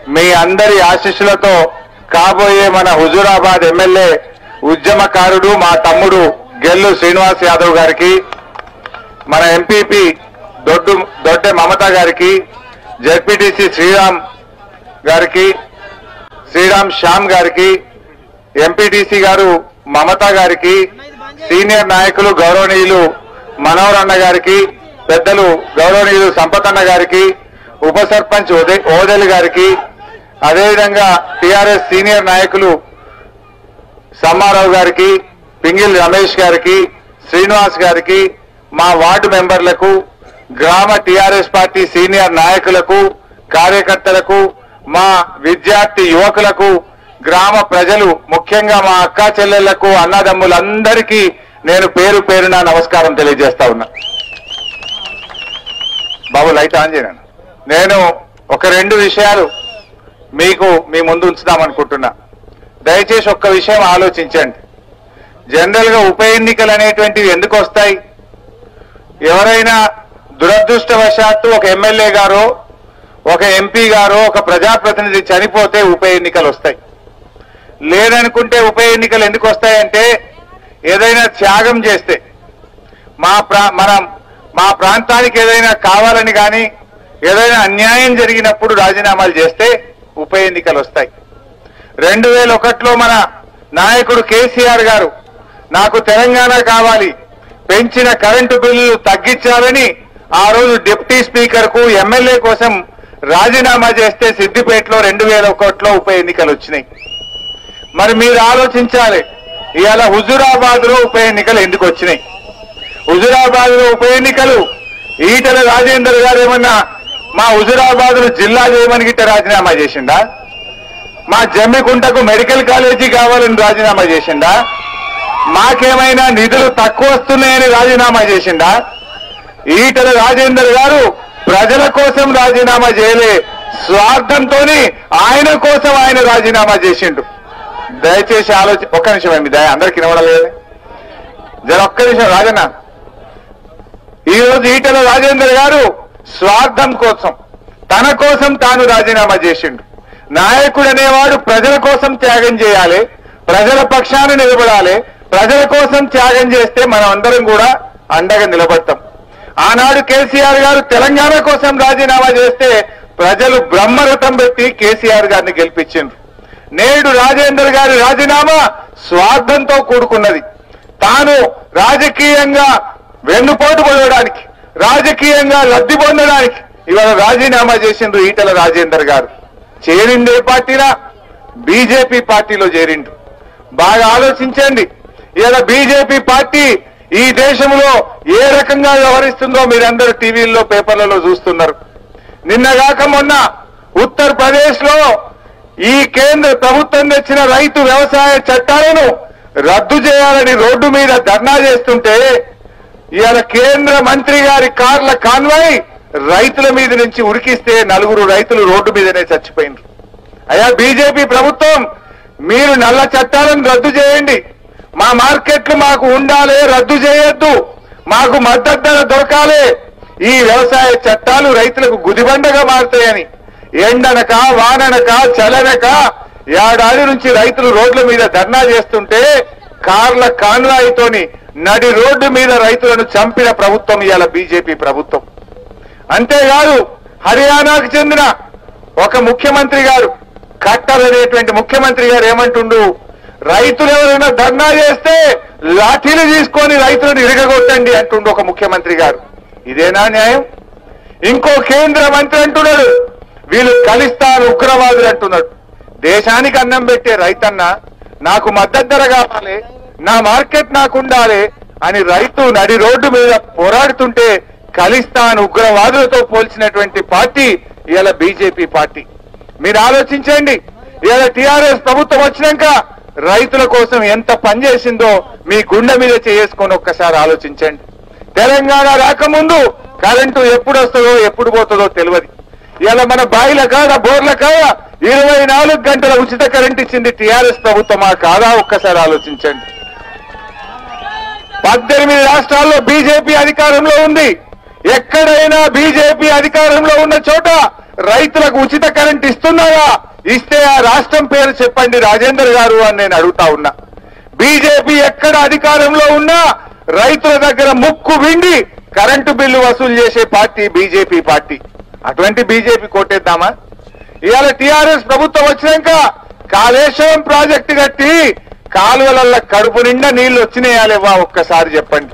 మీ అందరి ఆశీస్సులతో కాబోయే మన హుజూరాబాద్ ఎమ్మెల్యే ఉద్యమకారుడు మా తమ్ముడు గెల్లు శ్రీనివాస్ యాదవ్ గారికి మన ఎంపీపీ దొడ్డు దొడ్డె మమత గారికి జడ్పీటీసీ శ్రీరామ్ గారికి శ్రీరామ్ శ్యామ్ గారికి ఎంపీటీసీ గారు మమత గారికి సీనియర్ నాయకులు గౌరవనీయులు మనోహర్ అన్న గారికి పెద్దలు గౌరవనీయులు సంపతన్న గారికి ఉప సర్పంచ్ ఓదే- ఓదెల్ గారికి అదేవిధంగా టిఆర్ఎస్ సీనియర్ నాయకులు సమ్మారావు గారికి పింగిల్ రమేష్ గారికి శ్రీనివాస్ గారికి మా వార్డు మెంబర్లకు గ్రామ టిఆర్ఎస్ పార్టీ సీనియర్ నాయకులకు కార్యకర్తలకు మా విద్యార్థి యువకులకు గ్రామ ప్రజలు ముఖ్యంగా మా అక్కా చెల్లెళ్లకు అన్నదమ్ములందరికీ నేను పేరు పేరున నమస్కారం తెలియజేస్తా ఉన్నా బాబు లైట్ ఆన్ చేయను నేను ఒక రెండు విషయాలు మీకు మీ ముందు ఉంచుదాం అనుకుంటున్నా దయచేసి ఒక్క విషయం ఆలోచించండి జనరల్ గా ఉప ఎన్నికలు అనేటువంటివి ఎందుకు వస్తాయి ఎవరైనా దురదృష్టవశాత్తు ఒక ఎమ్మెల్యే గారో ఒక ఎంపీ గారో ఒక ప్రజాప్రతినిధి చనిపోతే ఉప ఎన్నికలు వస్తాయి లేదనుకుంటే ఉప ఎన్నికలు ఎందుకు వస్తాయంటే ఏదైనా త్యాగం చేస్తే మా ప్రా మనం మా ప్రాంతానికి ఏదైనా కావాలని కానీ ఏదైనా అన్యాయం జరిగినప్పుడు రాజీనామాలు చేస్తే ఉప ఎన్నికలు వస్తాయి రెండు వేల ఒకటిలో మన నాయకుడు కేసీఆర్ గారు నాకు తెలంగాణ కావాలి పెంచిన కరెంటు బిల్లులు తగ్గించాలని ఆ రోజు డిప్యూటీ స్పీకర్ కు ఎమ్మెల్యే కోసం రాజీనామా చేస్తే సిద్దిపేటలో రెండు వేల ఒకటిలో ఉప ఎన్నికలు వచ్చినాయి మరి మీరు ఆలోచించాలి ఇవాళ హుజురాబాద్ లో ఉప ఎన్నికలు ఎందుకు వచ్చినాయి హుజురాబాద్ లో ఉప ఎన్నికలు ఈటల రాజేందర్ గారు ఏమన్నా మా హుజురాబాద్ జిల్లా చేయమని గిట్ట రాజీనామా చేసిండా మా జమ్మికుంటకు మెడికల్ కాలేజీ కావాలని రాజీనామా చేసిండా మాకేమైనా నిధులు తక్కువ వస్తున్నాయని రాజీనామా చేసిండా ఈటల రాజేందర్ గారు ప్రజల కోసం రాజీనామా చేయలే స్వార్థంతోని ఆయన కోసం ఆయన రాజీనామా చేసిండు దయచేసి ఆలోచి ఒక్క నిమిషం ఏమి దయ అందరికి వినవడలేదు జర ఒక్క నిమిషం రాజన్న ఈ రోజు ఈటల రాజేందర్ గారు స్వార్థం కోసం తన కోసం తాను రాజీనామా చేసిండు నాయకుడు అనేవాడు ప్రజల కోసం త్యాగం చేయాలి ప్రజల పక్షాన నిలబడాలి ప్రజల కోసం త్యాగం చేస్తే మనం అందరం కూడా అండగా నిలబడతాం ఆనాడు కేసీఆర్ గారు తెలంగాణ కోసం రాజీనామా చేస్తే ప్రజలు బ్రహ్మరథం పెట్టి కేసీఆర్ గారిని గెలిపించిండ్రు నేడు రాజేందర్ గారి రాజీనామా స్వార్థంతో కూడుకున్నది తాను రాజకీయంగా వెన్నుపోటు పడడానికి రాజకీయంగా లబ్ధి పొందడానికి ఇవాళ రాజీనామా చేసిండ్రు ఈటల రాజేందర్ గారు చేరింది ఏ పార్టీనా బీజేపీ పార్టీలో చేరిండు బాగా ఆలోచించండి ఇలా బీజేపీ పార్టీ ఈ దేశంలో ఏ రకంగా వ్యవహరిస్తుందో మీరందరూ టీవీల్లో పేపర్లలో చూస్తున్నారు నిన్నగాక మొన్న ఉత్తరప్రదేశ్ లో ఈ కేంద్ర ప్రభుత్వం తెచ్చిన రైతు వ్యవసాయ చట్టాలను రద్దు చేయాలని రోడ్డు మీద ధర్నా చేస్తుంటే ఇవాళ కేంద్ర మంత్రి గారి కార్ల కాన్వాయ్ రైతుల మీద నుంచి ఉరికిస్తే నలుగురు రైతులు రోడ్డు మీదనే చచ్చిపోయినారు అయ్యా బీజేపీ ప్రభుత్వం మీరు నల్ల చట్టాలను రద్దు చేయండి మా మార్కెట్లు మాకు ఉండాలి రద్దు చేయొద్దు మాకు మద్దతు ధర దొరకాలి ఈ వ్యవసాయ చట్టాలు రైతులకు గుదిబండగా మారుతాయని ఎండనక వాననక చలనక ఏడాది నుంచి రైతులు రోడ్ల మీద ధర్నా చేస్తుంటే కార్ల కాన్వాయితోని నడి రోడ్డు మీద రైతులను చంపిన ప్రభుత్వం ఇవాళ బీజేపీ ప్రభుత్వం అంతేకాదు హర్యానాకు చెందిన ఒక ముఖ్యమంత్రి గారు ఖట్టర్ అనేటువంటి ముఖ్యమంత్రి గారు ఏమంటుండు రైతులు ఎవరైనా ధర్నా చేస్తే లాఠీలు తీసుకొని రైతులను ఇరగగొట్టండి అంటుండు ఒక ముఖ్యమంత్రి గారు ఇదేనా న్యాయం ఇంకో కేంద్ర మంత్రి అంటున్నాడు వీళ్ళు ఖలిస్తాన్ ఉగ్రవాదులు అంటున్నాడు దేశానికి అన్నం పెట్టే రైతన్న నాకు మద్దతు ధర కావాలి నా మార్కెట్ నాకు ఉండాలి అని రైతు నడి రోడ్డు మీద పోరాడుతుంటే ఖలిస్తాన్ ఉగ్రవాదులతో పోల్చినటువంటి పార్టీ ఇవాళ బీజేపీ పార్టీ మీరు ఆలోచించండి ఇవాళ టీఆర్ఎస్ ప్రభుత్వం వచ్చినాక రైతుల కోసం ఎంత పనిచేసిందో మీ గుండె మీద చేసుకొని ఒక్కసారి ఆలోచించండి తెలంగాణ రాకముందు కరెంటు ఎప్పుడు వస్తుందో ఎప్పుడు పోతుందో తెలియదు ఇలా మన బాయిల కాడ బోర్ల కాడ ఇరవై నాలుగు గంటల ఉచిత కరెంట్ ఇచ్చింది టీఆర్ఎస్ ప్రభుత్వమా కాదా ఒక్కసారి ఆలోచించండి పద్దెనిమిది రాష్ట్రాల్లో బీజేపీ అధికారంలో ఉంది ఎక్కడైనా బీజేపీ అధికారంలో ఉన్న చోట రైతులకు ఉచిత కరెంట్ ఇస్తున్నారా ఇస్తే ఆ రాష్ట్రం పేరు చెప్పండి రాజేందర్ గారు అని నేను అడుగుతా ఉన్నా బీజేపీ ఎక్కడ అధికారంలో ఉన్నా రైతుల దగ్గర ముక్కు విండి కరెంటు బిల్లు వసూలు చేసే పార్టీ బీజేపీ పార్టీ అటువంటి బీజేపీ కొట్టేద్దామా ఇవాళ టీఆర్ఎస్ ప్రభుత్వం వచ్చినాక కాళేశ్వరం ప్రాజెక్టు కట్టి కాలువలల్ల కడుపు నిండా నీళ్లు వచ్చినాయా లేవా ఒక్కసారి చెప్పండి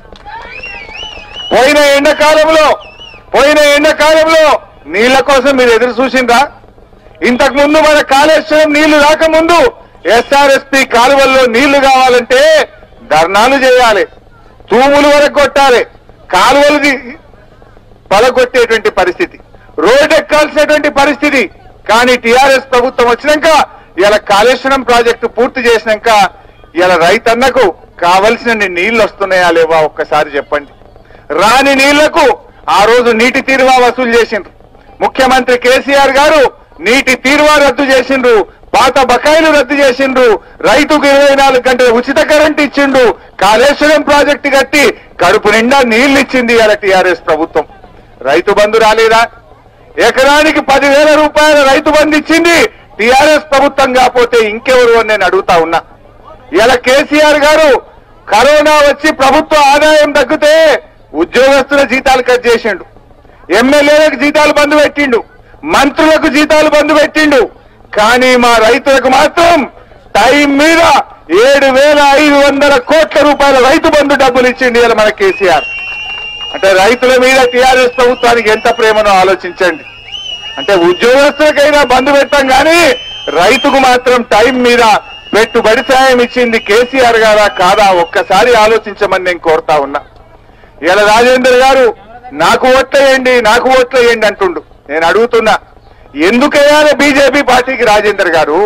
పోయిన ఎండాకాలంలో పోయిన ఎండాకాలంలో నీళ్ల కోసం మీరు ఎదురు చూసిండ్రా ఇంతకు ముందు మన కాళేశ్వరం నీళ్లు రాకముందు ఎస్ఆర్ఎస్పి కాలువల్లో నీళ్లు కావాలంటే ధర్నాలు చేయాలి తూములు వరకు కొట్టాలి కాలువలు ది- పలగొట్టేటువంటి పరిస్థితి రోడ్ ఎక్కాల్సినటువంటి పరిస్థితి కానీ టిఆర్ఎస్ ప్రభుత్వం వచ్చినాక ఇలా కాళేశ్వరం ప్రాజెక్టు పూర్తి చేసినాక ఇలా రైతన్నకు కావలసిన నీళ్లు వస్తున్నాయా లేవా ఒక్కసారి చెప్పండి రాని నీళ్లకు ఆ రోజు నీటి తీరువా వసూలు చేసిండ్రు ముఖ్యమంత్రి కేసీఆర్ గారు నీటి తీరువా రద్దు చేసిండ్రు పాత బకాయిలు రద్దు చేసిండ్రు రైతుకు ఇరవై నాలుగు గంటల ఉచిత కరెంట్ ఇచ్చిండు కాళేశ్వరం ప్రాజెక్టు కట్టి కడుపు నిండా నీళ్లు ఇచ్చింది ఇలా టీఆర్ఎస్ ప్రభుత్వం రైతు బంధు రాలేదా ఎకరానికి పదివేల రూపాయల రైతు బంధు ఇచ్చింది టీఆర్ఎస్ ప్రభుత్వం కాకపోతే ఇంకెవరు అని నేను అడుగుతా ఉన్నా ఇలా కేసీఆర్ గారు కరోనా వచ్చి ప్రభుత్వ ఆదాయం తగ్గితే ఉద్యోగస్తుల జీతాలు కట్ చేసిండు ఎమ్మెల్యేలకు జీతాలు బంద్ పెట్టిండు మంత్రులకు జీతాలు బంద్ పెట్టిండు కానీ మా రైతులకు మాత్రం టైం మీద ఏడు వేల ఐదు వందల కోట్ల రూపాయల రైతు బంధు డబ్బులు ఇచ్చిండు ఇలా మన కేసీఆర్ అంటే రైతుల మీద టీఆర్ఎస్ ప్రభుత్వానికి ఎంత ప్రేమనో ఆలోచించండి అంటే ఉద్యోగస్తులకైనా బంధు పెట్టాం కానీ రైతుకు మాత్రం టైం మీద పెట్టుబడి సాయం ఇచ్చింది కేసీఆర్ గారా కాదా ఒక్కసారి ఆలోచించమని నేను కోరుతా ఉన్నా ఇలా రాజేందర్ గారు నాకు ఓట్లేయండి నాకు ఓట్లేయండి అంటుండు నేను అడుగుతున్నా ఎందుకేయాలి బీజేపీ పార్టీకి రాజేందర్ గారు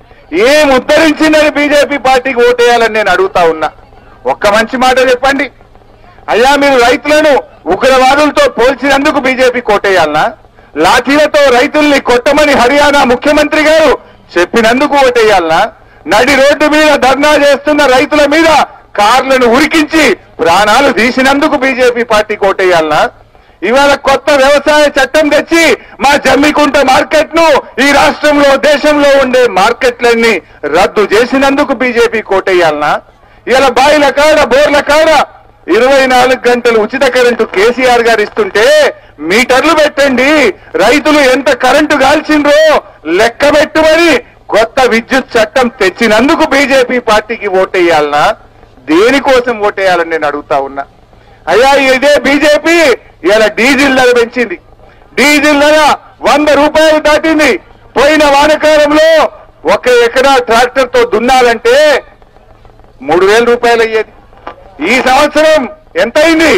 ఏం ఉద్ధరించిందని బీజేపీ పార్టీకి ఓటేయాలని నేను అడుగుతా ఉన్నా ఒక్క మంచి మాట చెప్పండి అయ్యా మీరు రైతులను ఉగ్రవాదులతో పోల్చినందుకు బీజేపీ కోటేయాలనా లాఠీలతో రైతుల్ని కొట్టమని హర్యానా ముఖ్యమంత్రి గారు చెప్పినందుకు ఓటేయాలనా నడి రోడ్డు మీద ధర్నా చేస్తున్న రైతుల మీద కార్లను ఉరికించి ప్రాణాలు తీసినందుకు బీజేపీ పార్టీ కోటేయాలనా ఇవాళ కొత్త వ్యవసాయ చట్టం తెచ్చి మా జమ్మికుంట మార్కెట్ ను ఈ రాష్ట్రంలో దేశంలో ఉండే మార్కెట్లన్నీ రద్దు చేసినందుకు బీజేపీ కోటేయాలనా ఇలా బాయిల కాడ బోర్ల కాడ ఇరవై నాలుగు గంటలు ఉచిత కరెంటు కేసీఆర్ గారు ఇస్తుంటే మీటర్లు పెట్టండి రైతులు ఎంత కరెంటు కాల్చిండ్రో లెక్క పెట్టుమని కొత్త విద్యుత్ చట్టం తెచ్చినందుకు బీజేపీ పార్టీకి ఓటేయాలనా దేనికోసం ఓటేయాలని నేను అడుగుతా ఉన్నా అయ్యా ఇదే బీజేపీ ఇలా డీజిల్ ధర పెంచింది డీజిల్ ధర వంద రూపాయలు దాటింది పోయిన వానకాలంలో ఒక ఎకరా ట్రాక్టర్ తో దున్నాలంటే మూడు వేల రూపాయలు అయ్యేది ఈ సంవత్సరం ఎంత అయింది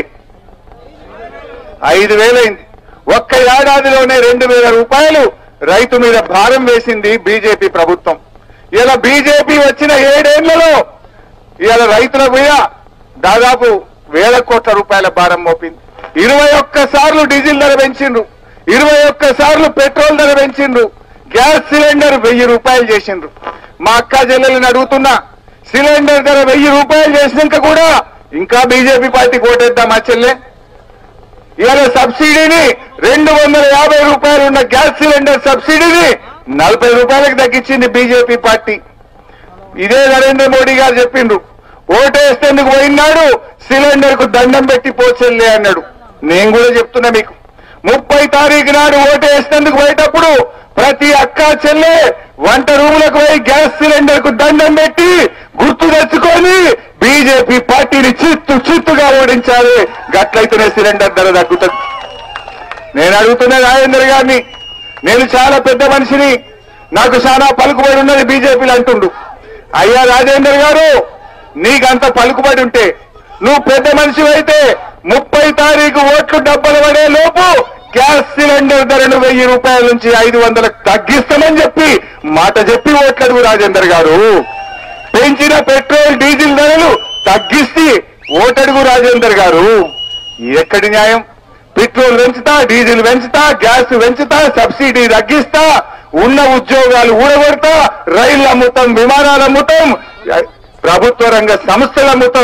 ఐదు వేలైంది ఒక్క ఏడాదిలోనే రెండు వేల రూపాయలు రైతు మీద భారం వేసింది బీజేపీ ప్రభుత్వం ఇలా బీజేపీ వచ్చిన ఏడేళ్లలో ఇలా రైతుల మీద దాదాపు వేల కోట్ల రూపాయల భారం మోపింది ఇరవై ఒక్క సార్లు డీజిల్ ధర పెంచిండ్రు ఇరవై ఒక్క సార్లు పెట్రోల్ ధర పెంచిండ్రు గ్యాస్ సిలిండర్ వెయ్యి రూపాయలు చేసిండ్రు మా అక్క చెల్లెలను అడుగుతున్నా సిలిండర్ ధర వెయ్యి రూపాయలు చేసినాక కూడా ఇంకా బీజేపీ పార్టీ కోటేద్దాం మా చెల్లె ఇవాళ సబ్సిడీని రెండు వందల యాభై రూపాయలు ఉన్న గ్యాస్ సిలిండర్ సబ్సిడీని నలభై రూపాయలకు తగ్గించింది బీజేపీ పార్టీ ఇదే నరేంద్ర మోడీ గారు చెప్పిండ్రు ఓటేస్తేందుకు పోయినాడు సిలిండర్ కు దండం పెట్టి పోచెల్లే అన్నాడు నేను కూడా చెప్తున్నా మీకు ముప్పై తారీఖు నాడు ఓటేస్తేందుకు పోయేటప్పుడు ప్రతి అక్క చెల్లె వంట రూములకు పోయి గ్యాస్ సిలిండర్ కు దండం పెట్టి గుర్తు తెచ్చుకొని బీజేపీ పార్టీని చిత్తు చిత్తుగా ఓడించాలి గట్లయితేనే సిలిండర్ ధర తగ్గుతుంది నేను అడుగుతున్నా రాజేందర్ గారిని నేను చాలా పెద్ద మనిషిని నాకు చాలా పలుకుబడి ఉన్నది బీజేపీలు అంటుండు అయ్యా రాజేందర్ గారు నీకంత పలుకుబడి ఉంటే నువ్వు పెద్ద మనిషి అయితే ముప్పై తారీఖు ఓట్లు డబ్బలు పడే లోపు గ్యాస్ సిలిండర్ ధరను వెయ్యి రూపాయల నుంచి ఐదు వందలకు తగ్గిస్తామని చెప్పి మాట చెప్పి ఓట్లడుగు రాజేందర్ గారు పెంచిన పెట్రోల్ డీజిల్ ధరలు తగ్గిస్తే ఓటడుగు రాజేందర్ గారు ఎక్కడి న్యాయం పెట్రోల్ పెంచుతా డీజిల్ పెంచుతా గ్యాస్ పెంచుతా సబ్సిడీ తగ్గిస్తా ఉన్న ఉద్యోగాలు ఊడగొడతా రైళ్లు అమ్ముతాం విమానాలు అమ్ముతాం ప్రభుత్వ రంగ సంస్థలు అమ్ముతాం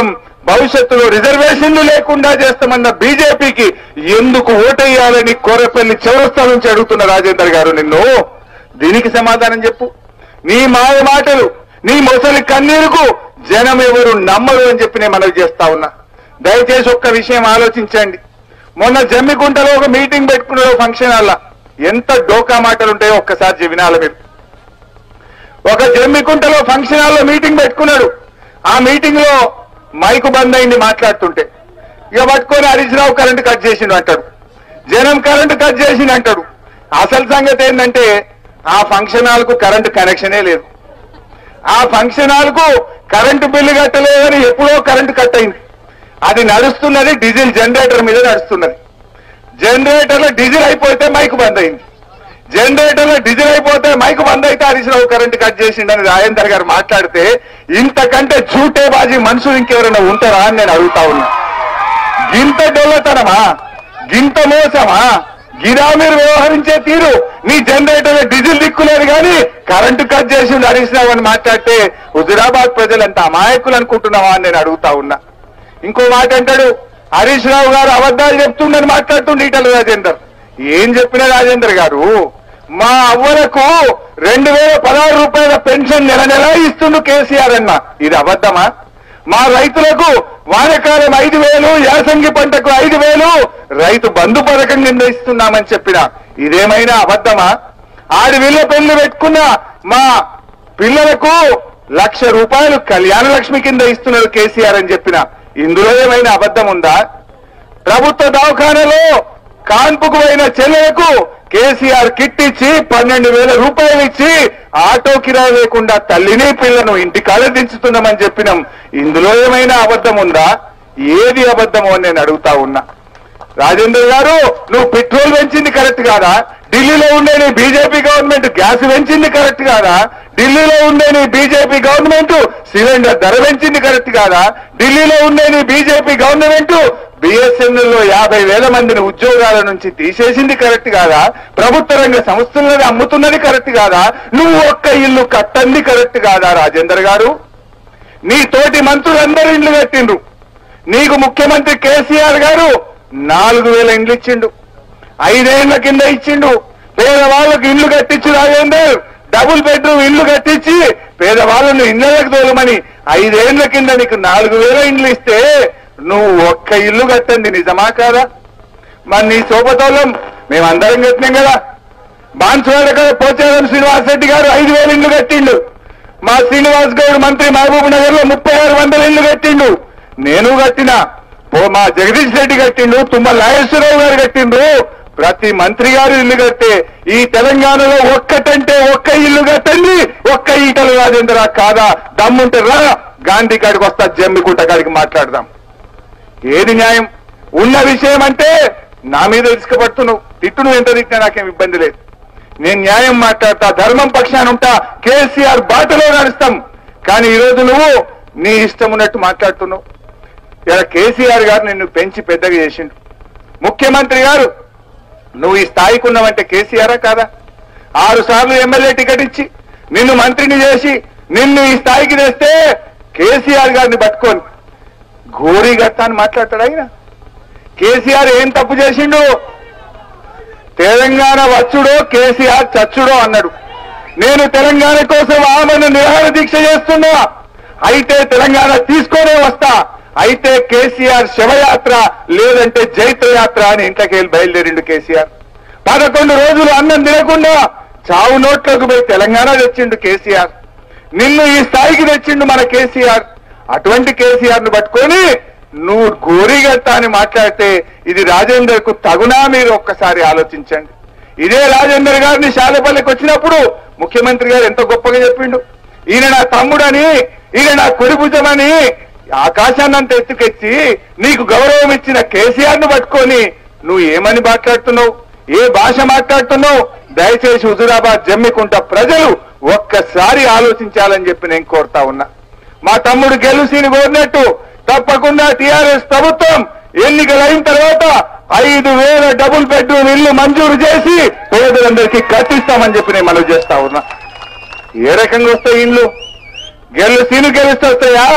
భవిష్యత్తులో రిజర్వేషన్లు లేకుండా చేస్తామన్న బీజేపీకి ఎందుకు ఓటేయాలని కోరపల్లి చౌరస్తా నుంచి అడుగుతున్న రాజేందర్ గారు నిన్ను దీనికి సమాధానం చెప్పు నీ మాయ మాటలు నీ మొసలి కన్నీరుకు జనం ఎవరు నమ్మరు అని చెప్పి నేను మనవి చేస్తా ఉన్నా దయచేసి ఒక్క విషయం ఆలోచించండి మొన్న జమ్మికుంటలో ఒక మీటింగ్ పెట్టుకున్నాడు ఫంక్షన్ హాల్లో ఎంత డోకా మాటలు ఉంటాయో ఒక్కసారి వినాలి మీరు ఒక జమ్మికుంటలో ఫంక్షన్ హాల్లో మీటింగ్ పెట్టుకున్నాడు ఆ మీటింగ్ లో మైకు బంద్ అయింది మాట్లాడుతుంటే ఇక పట్టుకొని హరీష్ రావు కరెంటు కట్ చేసిండు అంటాడు జనం కరెంటు కట్ చేసిండు అంటాడు అసలు సంగతి ఏంటంటే ఆ ఫంక్షన్ హాల్కు కరెంటు కనెక్షనే లేదు ఆ ఫంక్షన్ హాల్కు కరెంటు బిల్లు కట్టలేదని ఎప్పుడో కరెంటు కట్ అయింది అది నడుస్తున్నది డీజిల్ జనరేటర్ మీద నడుస్తున్నది జనరేటర్ లో డీజిల్ అయిపోతే మైక్ బంద్ అయింది జనరేటర్ లో డీజిల్ అయిపోతే మైక్ బంద్ అయితే హరీష్ రావు కరెంట్ కట్ చేసిండని రాజేందర్ గారు మాట్లాడితే ఇంతకంటే చూటే బాజీ మనుషులు ఇంకెవరైనా ఉంటారా అని నేను అడుగుతా ఉన్నా గింత డొల్లతనమా గింత మోసమా గిరా మీరు వ్యవహరించే తీరు నీ జనరేటర్ లో డీజిల్ దిక్కులేదు కానీ కరెంటు కట్ చేసిండు హరీష్ రావు అని మాట్లాడితే హుజురాబాద్ ప్రజలు అంత అమాయకులు అనుకుంటున్నావా అని నేను అడుగుతా ఉన్నా ఇంకో మాట అంటాడు హరీష్ రావు గారు అబద్ధాలు చెప్తుండని మాట్లాడుతుండే ఈటల రాజేందర్ ఏం చెప్పిన రాజేందర్ గారు మా అవ్వలకు రెండు వేల పదహారు రూపాయల పెన్షన్ నెల నెల ఇస్తుండు కేసీఆర్ అన్న ఇది అబద్ధమా మా రైతులకు వానకాలం ఐదు వేలు యాసంగి పంటకు ఐదు వేలు రైతు బంధు పథకం కింద ఇస్తున్నామని చెప్పిన ఇదేమైనా అబద్ధమా ఆడి వీళ్ళ పెళ్లి పెట్టుకున్న మా పిల్లలకు లక్ష రూపాయలు కళ్యాణ లక్ష్మి కింద ఇస్తున్నారు కేసీఆర్ అని చెప్పిన ఇందులో ఏమైనా అబద్ధం ఉందా ప్రభుత్వ దవాఖానలో కాన్పుకు పోయిన చెల్లెలకు కేసీఆర్ కిట్ ఇచ్చి పన్నెండు వేల రూపాయలు ఇచ్చి ఆటో కిరాయి లేకుండా తల్లిని పిల్లను ఇంటికాడ దించుతున్నామని చెప్పినాం ఇందులో ఏమైనా అబద్ధం ఉందా ఏది అబద్ధమో అని నేను అడుగుతా ఉన్నా రాజేందర్ గారు నువ్వు పెట్రోల్ పెంచింది కరెక్ట్ కాదా ఢిల్లీలో ఉండే నీ బీజేపీ గవర్నమెంట్ గ్యాస్ పెంచింది కరెక్ట్ కాదా ఢిల్లీలో ఉండే నీ బీజేపీ గవర్నమెంట్ సిలిండర్ ధర పెంచింది కరెక్ట్ కాదా ఢిల్లీలో ఉండే నీ బీజేపీ గవర్నమెంట్ బిఎస్ఎన్ఎల్ లో యాభై వేల మందిని ఉద్యోగాల నుంచి తీసేసింది కరెక్ట్ కాదా ప్రభుత్వ రంగ సంస్థలను అమ్ముతున్నది కరెక్ట్ కాదా నువ్వు ఒక్క ఇల్లు కట్టంది కరెక్ట్ కాదా రాజేందర్ గారు నీ తోటి మంత్రులందరూ ఇండ్లు కట్టిండ్రు నీకు ముఖ్యమంత్రి కేసీఆర్ గారు నాలుగు వేల ఇండ్లు ఇచ్చిండు ఐదేళ్ల కింద ఇచ్చిండు పేదవాళ్ళకు ఇల్లు కట్టించి రాజేందర్ డబుల్ బెడ్రూమ్ ఇల్లు కట్టించి పేదవాళ్ళను ఇళ్ళకి తోలమని ఐదేళ్ల కింద నీకు నాలుగు వేల ఇండ్లు ఇస్తే నువ్వు ఒక్క ఇల్లు కట్టండి నిజమా కాదా మరి నీ సోపతోళ్ళం మేమందరం కట్టినాం కదా బాన్సువాడ కదా పోచారం శ్రీనివాస్ రెడ్డి గారు ఐదు వేల ఇల్లు కట్టిండు మా శ్రీనివాస్ గౌడ్ మంత్రి మహబూబ్ నగర్ లో ముప్పై ఆరు వందల ఇల్లు కట్టిండు నేను కట్టిన ఓ మా జగదీష్ రెడ్డి కట్టిండు తుమ్మల నాగేశ్వరరావు గారు కట్టిండ్రు ప్రతి మంత్రి గారు ఇల్లు కట్టే ఈ తెలంగాణలో ఒక్కటంటే ఒక్క ఇల్లు కట్టండి ఒక్క ఈటల రాజేంద్ర కాదా దమ్ముంటే రా గాంధీ కాడికి వస్తా జమ్మికుంట కాడికి మాట్లాడదాం ఏది న్యాయం ఉన్న విషయం అంటే నా మీద ఇసుకపడుతున్నావు తిట్టు నువ్వు ఎంత తిట్టినా నాకేం ఇబ్బంది లేదు నేను న్యాయం మాట్లాడతా ధర్మం పక్షాన ఉంటా కేసీఆర్ బాటలో నడుస్తాం కానీ ఈ రోజు నువ్వు నీ ఇష్టం ఉన్నట్టు మాట్లాడుతున్నావు ఇలా కేసీఆర్ గారు నిన్ను పెంచి పెద్దగా చేసిండు ముఖ్యమంత్రి గారు నువ్వు ఈ స్థాయికి ఉన్నావంటే కేసీఆరా కాదా ఆరు సార్లు ఎమ్మెల్యే టికెట్ ఇచ్చి నిన్ను మంత్రిని చేసి నిన్ను ఈ స్థాయికి తెస్తే కేసీఆర్ గారిని పట్టుకొని ఘోరీ గట్ట అని మాట్లాడతాడు ఆయన కేసీఆర్ ఏం తప్పు చేసిండు తెలంగాణ వచ్చుడో కేసీఆర్ చచ్చుడో అన్నాడు నేను తెలంగాణ కోసం ఆమెను నిరాహార దీక్ష చేస్తున్నా అయితే తెలంగాణ తీసుకొనే వస్తా అయితే కేసీఆర్ శవయాత్ర లేదంటే జైత్రయాత్ర అని ఇంట్లోకి వెళ్ళి బయలుదేరిండు కేసీఆర్ పదకొండు రోజులు అన్నం తినకుండా చావు నోట్లోకి పోయి తెలంగాణ తెచ్చిండు కేసీఆర్ నిన్ను ఈ స్థాయికి తెచ్చిండు మన కేసీఆర్ అటువంటి కేసీఆర్ ను పట్టుకొని నువ్వు గోరిగట్ట అని మాట్లాడితే ఇది రాజేందర్ కు తగునా మీరు ఒక్కసారి ఆలోచించండి ఇదే రాజేందర్ గారిని శాలపల్లికి వచ్చినప్పుడు ముఖ్యమంత్రి గారు ఎంత గొప్పగా చెప్పిండు ఈయన నా తమ్ముడని ఈయన నా కుడిభుజమని ఆకాశాన్నంత ఎత్తుకెచ్చి నీకు గౌరవం ఇచ్చిన కేసీఆర్ ను పట్టుకొని నువ్వు ఏమని మాట్లాడుతున్నావు ఏ భాష మాట్లాడుతున్నావు దయచేసి హుజురాబాద్ జమ్మికుంట ప్రజలు ఒక్కసారి ఆలోచించాలని చెప్పి నేను కోరుతా ఉన్నా మా తమ్ముడు గెలుసీని కోరినట్టు తప్పకుండా టీఆర్ఎస్ ప్రభుత్వం ఎన్నికలు అయిన తర్వాత ఐదు వేల డబుల్ బెడ్రూమ్ ఇల్లు మంజూరు చేసి పేదలందరికీ కట్టిస్తామని చెప్పి నేను మనవి చేస్తా ఉన్నా ఏ రకంగా వస్తాయి ఇండ్లు గెలు సీను గెలిస్తే వస్తాయా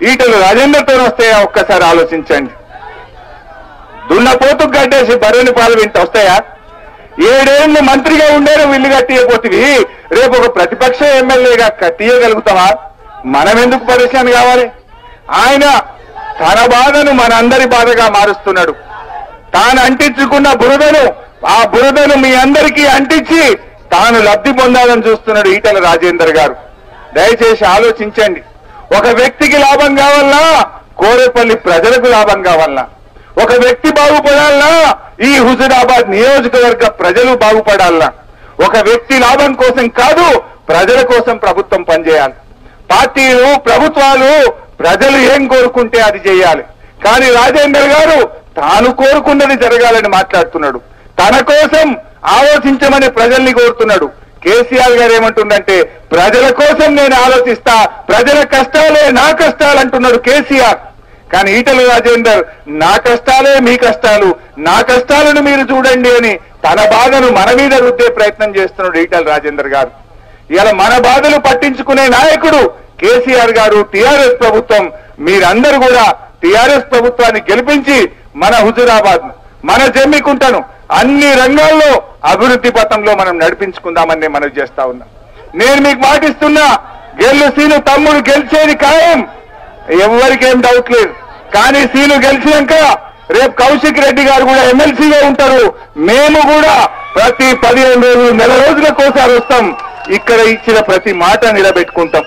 ఈటలు రాజేందర్తో వస్తాయా ఒక్కసారి ఆలోచించండి దున్నపోతు గడ్డేసి బర్రెని పాలు వింట వస్తాయా ఏడేళ్లు మంత్రిగా ఉండేరు ఇల్లు కట్టియపోతివి రేపు ఒక ప్రతిపక్ష ఎమ్మెల్యేగా కట్టియగలుగుతావా మనం ఎందుకు పరిశ్రమ కావాలి ఆయన తన బాధను మనందరి బాధగా మారుస్తున్నాడు తాను అంటించుకున్న బురదను ఆ బురదను మీ అందరికీ అంటించి తాను లబ్ధి పొందాలని చూస్తున్నాడు ఈటల రాజేందర్ గారు దయచేసి ఆలోచించండి ఒక వ్యక్తికి లాభం కావాలన్నా కోరేపల్లి ప్రజలకు లాభం కావాలన్నా ఒక వ్యక్తి బాగుపడాలన్నా ఈ హుజురాబాద్ నియోజకవర్గ ప్రజలు బాగుపడాలన్నా ఒక వ్యక్తి లాభం కోసం కాదు ప్రజల కోసం ప్రభుత్వం పనిచేయాలి పార్టీలు ప్రభుత్వాలు ప్రజలు ఏం కోరుకుంటే అది చేయాలి కానీ రాజేందర్ గారు తాను కోరుకున్నది జరగాలని మాట్లాడుతున్నాడు తన కోసం ఆలోచించమని ప్రజల్ని కోరుతున్నాడు కేసీఆర్ గారు ఏమంటుందంటే ప్రజల కోసం నేను ఆలోచిస్తా ప్రజల కష్టాలే నా కష్టాలు అంటున్నాడు కేసీఆర్ కానీ ఈటల రాజేందర్ నా కష్టాలే మీ కష్టాలు నా కష్టాలను మీరు చూడండి అని తన బాధను మన మీద రుద్దే ప్రయత్నం చేస్తున్నాడు ఈటల రాజేందర్ గారు ఇలా మన బాధలు పట్టించుకునే నాయకుడు కేసీఆర్ గారు టిఆర్ఎస్ ప్రభుత్వం మీరందరూ కూడా టిఆర్ఎస్ ప్రభుత్వాన్ని గెలిపించి మన హుజురాబాద్ మన జమ్మికుంటను అన్ని రంగాల్లో అభివృద్ధి పథంలో మనం నడిపించుకుందామని నేను మనవి చేస్తా ఉన్నా నేను మీకు మాటిస్తున్నా గెల్లు సీను తమ్ముడు గెలిచేది ఖాయం ఎవరికేం డౌట్ లేదు కానీ సీను గెలిచినాక రేపు కౌశిక్ రెడ్డి గారు కూడా ఎమ్మెల్సీగా ఉంటారు మేము కూడా ప్రతి పదిహేను రోజులు నెల రోజులకోసారి వస్తాం ఇక్కడ ఇచ్చిన ప్రతి మాట నిలబెట్టుకుంటాం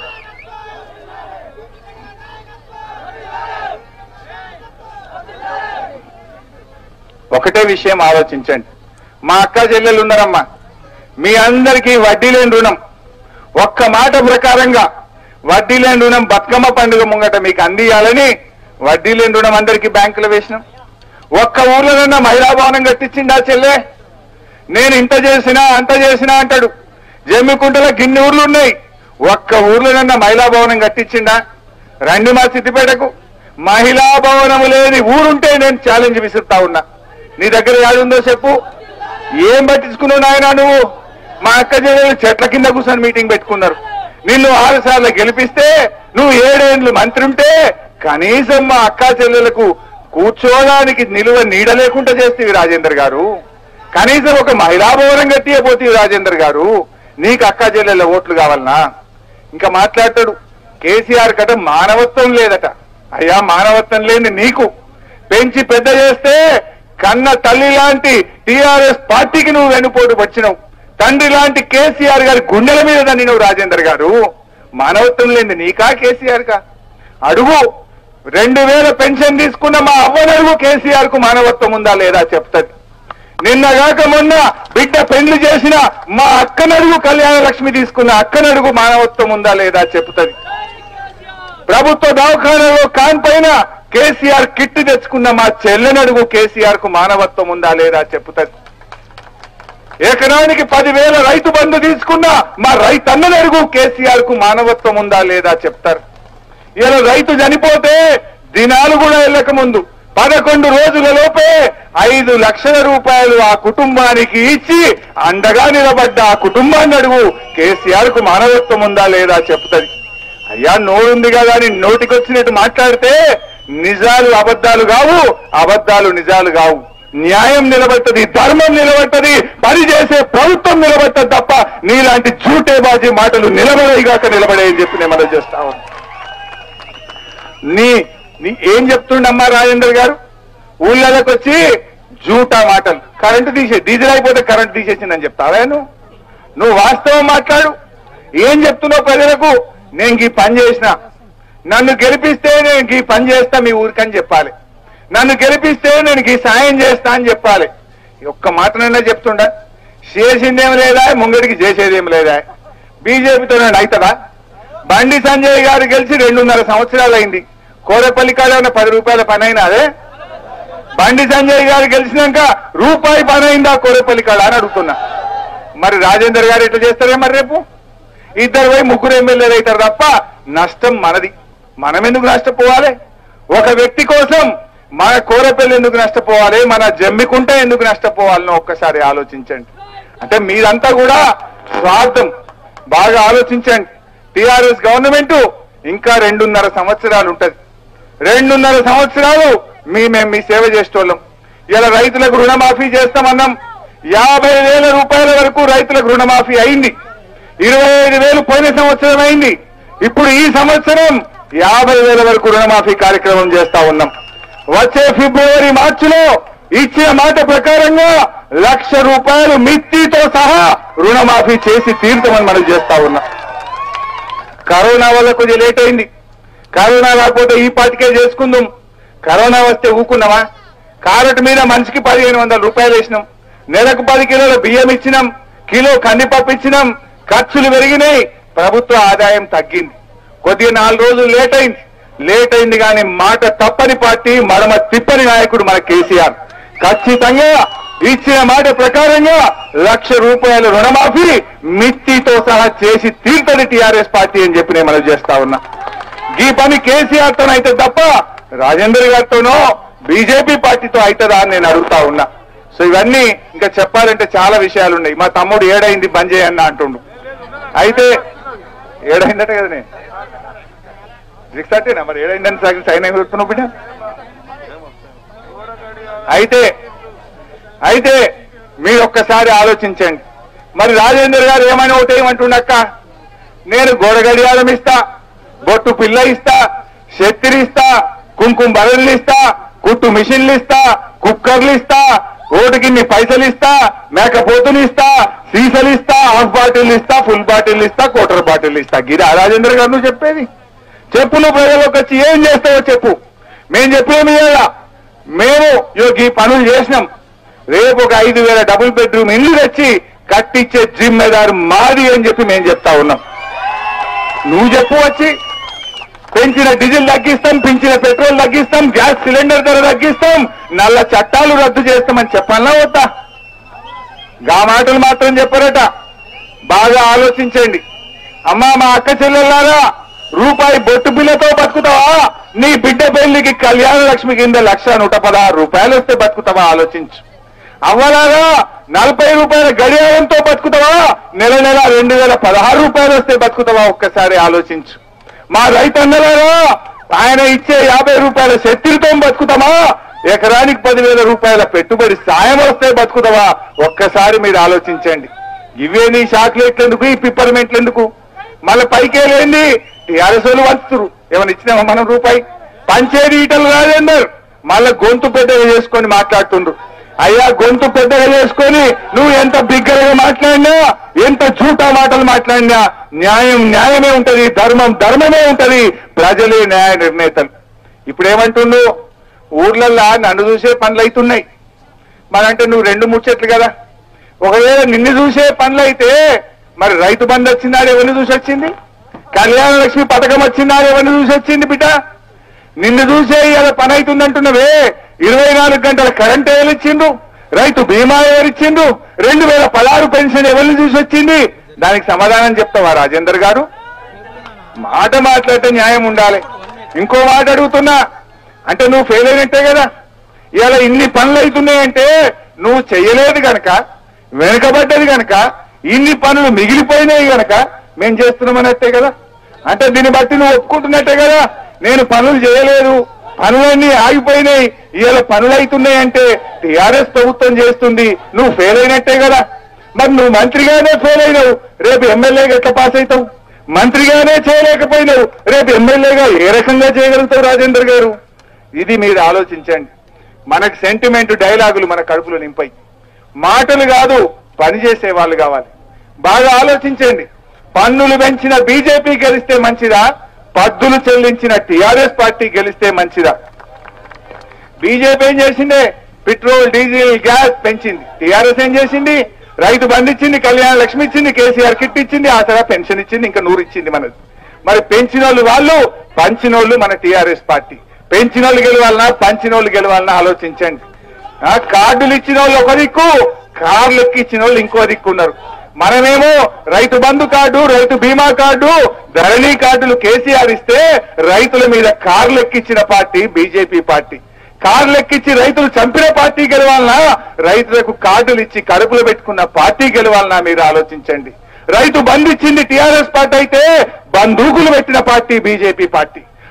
ఒకటే విషయం ఆలోచించండి మా అక్క చెల్లెలు ఉన్నారమ్మా మీ అందరికీ వడ్డీ లేని రుణం ఒక్క మాట ప్రకారంగా వడ్డీ లేని రుణం బతుకమ్మ పండుగ ముంగట మీకు అందియాలని వడ్డీ లేని రుణం అందరికీ బ్యాంకులో వేసినాం ఒక్క ఊర్లోనన్నా మహిళా భవనం కట్టించిండా చెల్లె నేను ఇంత చేసినా అంత చేసినా అంటాడు జమ్మికుంటలో గిన్ని ఊర్లు ఉన్నాయి ఒక్క ఊర్లోనన్నా మహిళా భవనం కట్టించిండా రండి మా సిద్దిపేటకు మహిళా భవనం లేని ఊరుంటే నేను ఛాలెంజ్ విసురుతా ఉన్నా నీ దగ్గర యాడుందో చెప్పు ఏం పట్టించుకున్నావు నాయనా నువ్వు మా అక్క చెల్లెలు చెట్ల కింద కూర్చొని మీటింగ్ పెట్టుకున్నారు నిన్ను ఆరు సార్లు గెలిపిస్తే నువ్వు ఏడేండ్లు మంత్రి ఉంటే కనీసం మా అక్క చెల్లెలకు కూర్చోడానికి నిలువ నీడ లేకుండా చేస్తేవి రాజేందర్ గారు కనీసం ఒక మహిళా భవనం కట్టియపోతేవి రాజేందర్ గారు నీకు అక్క చెల్లెల ఓట్లు కావాలనా ఇంకా మాట్లాడతాడు కేసీఆర్ కట మానవత్వం లేదట అయ్యా మానవత్వం లేని నీకు పెంచి పెద్ద చేస్తే కన్న తల్లి లాంటి టీఆర్ఎస్ పార్టీకి నువ్వు వెనుపోటు వచ్చినావు తండ్రి లాంటి కేసీఆర్ గారి గుండెల మీద దాన్ని నువ్వు రాజేందర్ గారు మానవత్వం లేని నీకా కేసీఆర్ కా అడుగు రెండు వేల పెన్షన్ తీసుకున్న మా అవ్వనడుగు కేసీఆర్ కు మానవత్వం ఉందా లేదా చెప్తాది నిన్నగాక మొన్న బిడ్డ పెళ్లి చేసిన మా అక్కనడుగు కళ్యాణ లక్ష్మి తీసుకున్న అక్కనడుగు మానవత్వం ఉందా లేదా చెప్తుంది ప్రభుత్వ దవాఖానలో కాన్ పైన కేసీఆర్ కిట్ తెచ్చుకున్న మా చెల్లెనడుగు కేసీఆర్ కు మానవత్వం ఉందా లేదా చెప్తుంది ఎకరానికి పదివేల రైతు బంధు తీసుకున్న మా రైతన్ననడుగు కేసీఆర్ కు మానవత్వం ఉందా లేదా చెప్తారు ఇలా రైతు చనిపోతే దినాలు కూడా వెళ్ళక ముందు పదకొండు రోజుల లోపే ఐదు లక్షల రూపాయలు ఆ కుటుంబానికి ఇచ్చి అండగా నిలబడ్డ ఆ కుటుంబాన్ని అడుగు కేసీఆర్ కు మానవత్వం ఉందా లేదా చెప్తుంది అయ్యా నోరుంది కదా అని నోటికొచ్చినట్టు మాట్లాడితే నిజాలు అబద్ధాలు కావు అబద్ధాలు నిజాలు కావు న్యాయం నిలబెట్టది ధర్మం నిలబెట్టది పని చేసే ప్రభుత్వం నిలబెట్టదు తప్ప నీలాంటి జూటేబాజీ మాటలు నిలబడేగాక నిలబడేయని చెప్పి నేను మనం చేస్తా ఉన్నా. నీ నీ ఏం చెప్తుండమ్మా రాజేందర్ గారు ఊళ్ళలోకి వచ్చి జూటా మాటలు కరెంటు తీసే డీజిల్ అయిపోతే కరెంటు తీసేసిందని చెప్తావా నువ్వు నువ్వు వాస్తవం మాట్లాడు ఏం చెప్తున్నావు ప్రజలకు నేను ఈ పని చేసిన నన్ను గెలిపిస్తే నేను ఈ పని చేస్తా మీ ఊరికని చెప్పాలి నన్ను గెలిపిస్తే నేను ఈ సాయం చేస్తా అని చెప్పాలి ఒక్క మాటనైనా చెప్తుండా చేసిందేం లేదా ముంగడికి చేసేదేం లేదా బీజేపీతో అవుతుందా బండి సంజయ్ గారు గెలిచి రెండున్నర సంవత్సరాలు అయింది కోరేపల్లి కాడ ఉన్న పది రూపాయల పని అయినా అదే బండి సంజయ్ గారు గెలిచినాక రూపాయి పని అయిందా కోరేపల్లి కాడ అని అడుగుతున్నా మరి రాజేందర్ గారు ఎట్లా చేస్తారే మరి రేపు ఇద్దరు పోయి ముగ్గురు ఎమ్మెల్యేలు అవుతారు తప్ప నష్టం మనది మనం ఎందుకు నష్టపోవాలి ఒక వ్యక్తి కోసం మన కోరపల్లి ఎందుకు నష్టపోవాలి మన జమ్మికుంట ఎందుకు నష్టపోవాలని ఒక్కసారి ఆలోచించండి అంటే మీరంతా కూడా స్వార్థం బాగా ఆలోచించండి టిఆర్ఎస్ గవర్నమెంట్ ఇంకా రెండున్నర సంవత్సరాలు ఉంటది రెండున్నర సంవత్సరాలు మీ మేము మీ సేవ చేసేటోళ్ళం ఇలా రైతులకు రుణమాఫీ చేస్తామన్నాం యాభై వేల రూపాయల వరకు రైతులకు రుణమాఫీ అయింది ఇరవై ఐదు వేలు పోయిన సంవత్సరం అయింది ఇప్పుడు ఈ సంవత్సరం యాభై వేల వరకు రుణమాఫీ కార్యక్రమం చేస్తా ఉన్నాం వచ్చే ఫిబ్రవరి మార్చిలో ఇచ్చిన మాట ప్రకారంగా లక్ష రూపాయలు మిత్తితో సహా రుణమాఫీ చేసి తీర్థమని మనం చేస్తా ఉన్నాం కరోనా వల్ల కొద్దిగా లేట్ అయింది కరోనా రాకపోతే ఈ పాటికే చేసుకుందాం కరోనా వస్తే ఊకున్నామా కారట్ మీద మనిషికి పదిహేను వందల రూపాయలు వేసినాం నెలకు పది కిలోల బియ్యం ఇచ్చినాం కిలో కందిపప్పు ఇచ్చినాం ఖర్చులు పెరిగినాయి ప్రభుత్వ ఆదాయం తగ్గింది కొద్దిగా నాలుగు రోజులు లేట్ అయింది లేట్ అయింది కానీ మాట తప్పని పార్టీ మడమ తిప్పని నాయకుడు మన కేసీఆర్ ఖచ్చితంగా ఇచ్చిన మాట ప్రకారంగా లక్ష రూపాయల రుణమాఫీ మిత్తితో సహా చేసి తీర్థది టీఆర్ఎస్ పార్టీ అని చెప్పి నేను మనం చేస్తా ఉన్నా ఈ పని కేసీఆర్ తో అయితే తప్ప రాజేందర్ గారితోనో బీజేపీ పార్టీతో అవుతుందా అని నేను అడుగుతా ఉన్నా సో ఇవన్నీ ఇంకా చెప్పాలంటే చాలా విషయాలు ఉన్నాయి మా తమ్ముడు ఏడైంది బంద్ చేయన్న అంటుండు అయితే ఏడైందట కదా నేను సిక్స్ థర్టీనా మరి ఏడైందని సగం సైన్ అయిపోతున్నావు బిడ్డ అయితే అయితే మీరు ఒక్కసారి ఆలోచించండి మరి రాజేందర్ గారు ఏమైనా ఒకటి ఏమంటుండక్క నేను గోడ గడియారం ఇస్తా బొట్టు పిల్ల ఇస్తా శక్తిని ఇస్తా కుంకుమ బరలు ఇస్తా కుట్టు మిషన్లు ఇస్తా కుక్కర్లు ఇస్తా ఓటుకిన్ని పైసలు ఇస్తా మేకపోతులు ఇస్తా సీసలు ఇస్తా హాఫ్ బాటిల్ ఇస్తా ఫుల్ బాటిల్ ఇస్తా కోటర్ బాటిల్ ఇస్తా గిరా రాజేంద్ర గారు నువ్వు చెప్పేది చెప్పు నువ్వు ప్రజలకు వచ్చి ఏం చేస్తావో చెప్పు మేము చెప్పేమి ఇయ్యాల మేము ఇగో ఈ పనులు చేసినాం రేపు ఒక ఐదు వేల డబుల్ బెడ్రూమ్ ఇల్లు తెచ్చి కట్టించే జిమ్మెదారు మాది అని చెప్పి మేము చెప్తా ఉన్నాం నువ్వు చెప్పు వచ్చి పెంచిన డీజిల్ తగ్గిస్తాం పెంచిన పెట్రోల్ తగ్గిస్తాం గ్యాస్ సిలిండర్ ధర తగ్గిస్తాం నల్ల చట్టాలు రద్దు చేస్తామని చెప్పాలా వద్దా గా మాటలు మాత్రం చెప్పరట బాగా ఆలోచించండి అమ్మా మా అక్క చెల్లెల్లారా రూపాయి బొట్టు బిల్లతో బతుకుతావా నీ బిడ్డ పెళ్లికి కళ్యాణ లక్ష్మి కింద లక్ష నూట పదహారు రూపాయలు వస్తే బతుకుతావా ఆలోచించు అవ్వలాగా నలభై రూపాయల గడియారంతో బతుకుతావా నెల నెల రెండు వేల పదహారు రూపాయలు వస్తే బతుకుతావా ఒక్కసారి ఆలోచించు మా రైతన్నలారా ఆయన ఇచ్చే యాభై రూపాయల శక్తితో బతుకుతామా ఎకరానికి పదివేల రూపాయల పెట్టుబడి సాయం వస్తే బతుకుతావా ఒక్కసారి మీరు ఆలోచించండి ఇవే నీ చాక్లెట్లు ఎందుకు ఈ పిప్పర్మెంట్లు ఎందుకు మళ్ళీ పైకే లేంది టీఆర్ఎస్ వాళ్ళు వంచుతురు ఏమైనా ఇచ్చినామా మనం రూపాయి పంచేది ఈటలు రాజేందర్ మళ్ళా గొంతు పెద్దగా చేసుకొని మాట్లాడుతుండ్రు అయ్యా గొంతు పెద్దగా చేసుకొని నువ్వు ఎంత బిగ్గరగా మాట్లాడినా ఎంత జూటా మాటలు మాట్లాడినా న్యాయం న్యాయమే ఉంటది ధర్మం ధర్మమే ఉంటది ప్రజలే న్యాయ నిర్ణేతలు ఇప్పుడు ఏమంటుండు ఊర్లల్లో నన్ను చూసే పనులు అవుతున్నాయి మరంటే నువ్వు రెండు ముచ్చట్లు కదా ఒకవేళ నిన్ను చూసే పనులు అయితే మరి రైతు బంధు వచ్చిందాడు ఎవరిని చూసి వచ్చింది కళ్యాణ లక్ష్మి పథకం వచ్చిందాడు ఎవరిని చూసి వచ్చింది బిడ్డ నిన్ను చూసే ఇలా పని అవుతుందంటున్నవే ఇరవై నాలుగు గంటల కరెంట్ ఎవరు ఇచ్చిండ్రు రైతు బీమా ఎవరు ఇచ్చిండ్రు రెండు వేల పదహారు పెన్షన్ ఎవరిని చూసి వచ్చింది దానికి సమాధానం చెప్తావా రాజేందర్ గారు మాట మాట్లాడితే న్యాయం ఉండాలి ఇంకో మాట అడుగుతున్నా అంటే నువ్వు ఫెయిల్ అయినట్టే కదా ఇలా ఇన్ని పనులు అవుతున్నాయంటే నువ్వు చెయ్యలేదు గనక వెనుకబడ్డది గనక ఇన్ని పనులు మిగిలిపోయినాయి గనక మేం చేస్తున్నామన్నట్టే కదా అంటే దీన్ని బట్టి నువ్వు ఒప్పుకుంటున్నట్టే కదా నేను పనులు చేయలేదు పనులన్నీ ఆగిపోయినాయి ఇవాళ పనులు అవుతున్నాయి అంటే టీఆర్ఎస్ ప్రభుత్వం చేస్తుంది నువ్వు ఫెయిల్ అయినట్టే కదా మరి నువ్వు మంత్రిగానే ఫెయిల్ అయినావు రేపు ఎమ్మెల్యేగా ఎట్లా పాస్ అవుతావు మంత్రిగానే చేయలేకపోయినావు రేపు ఎమ్మెల్యేగా ఏ రకంగా చేయగలుగుతావు రాజేందర్ గారు ఇది మీరు ఆలోచించండి మనకు సెంటిమెంట్ డైలాగులు మన కడుపులో నింపాయి మాటలు కాదు పని చేసే వాళ్ళు కావాలి బాగా ఆలోచించండి పన్నులు పెంచిన బీజేపీ గెలిస్తే మంచిదా పద్దులు చెల్లించిన టీఆర్ఎస్ పార్టీ గెలిస్తే మంచిదా బీజేపీ ఏం చేసిందే పెట్రోల్ డీజిల్ గ్యాస్ పెంచింది టీఆర్ఎస్ ఏం చేసింది రైతు బంధు ఇచ్చింది కళ్యాణ లక్ష్మి ఇచ్చింది కేసీఆర్ కిట్ ఇచ్చింది ఆసరా పెన్షన్ ఇచ్చింది ఇంకా నూరు ఇచ్చింది మనది మరి పెంచిన వాళ్ళు వాళ్ళు పంచినోళ్ళు మన టీఆర్ఎస్ పార్టీ పెంచినోళ్ళు గెలవాలన్నా పంచినోళ్ళు గెలవాలన్నా ఆలోచించండి ఆ, కార్డులు ఇచ్చిన వాళ్ళు ఒక దిక్కు కార్లు ఎక్కిచ్చిన వాళ్ళు ఇంకో దిక్కు ఉన్నారు మనమేమో రైతు బంధు కార్డు రైతు బీమా కార్డు ధరణి కార్డులు కేసీఆర్ ఇస్తే రైతుల మీద కార్లు ఎక్కించిన పార్టీ బీజేపీ పార్టీ కార్లు ఎక్కించి రైతులు చంపిన పార్టీ గెలవాలనా రైతులకు కార్డులు ఇచ్చి కడుపులో పెట్టుకున్న పార్టీ గెలవాలనా మీరు ఆలోచించండి రైతు బంధు ఇచ్చింది టీఆర్ఎస్ పార్టీ అయితే బందూకులు పెట్టిన పార్టీ బీజేపీ పార్టీ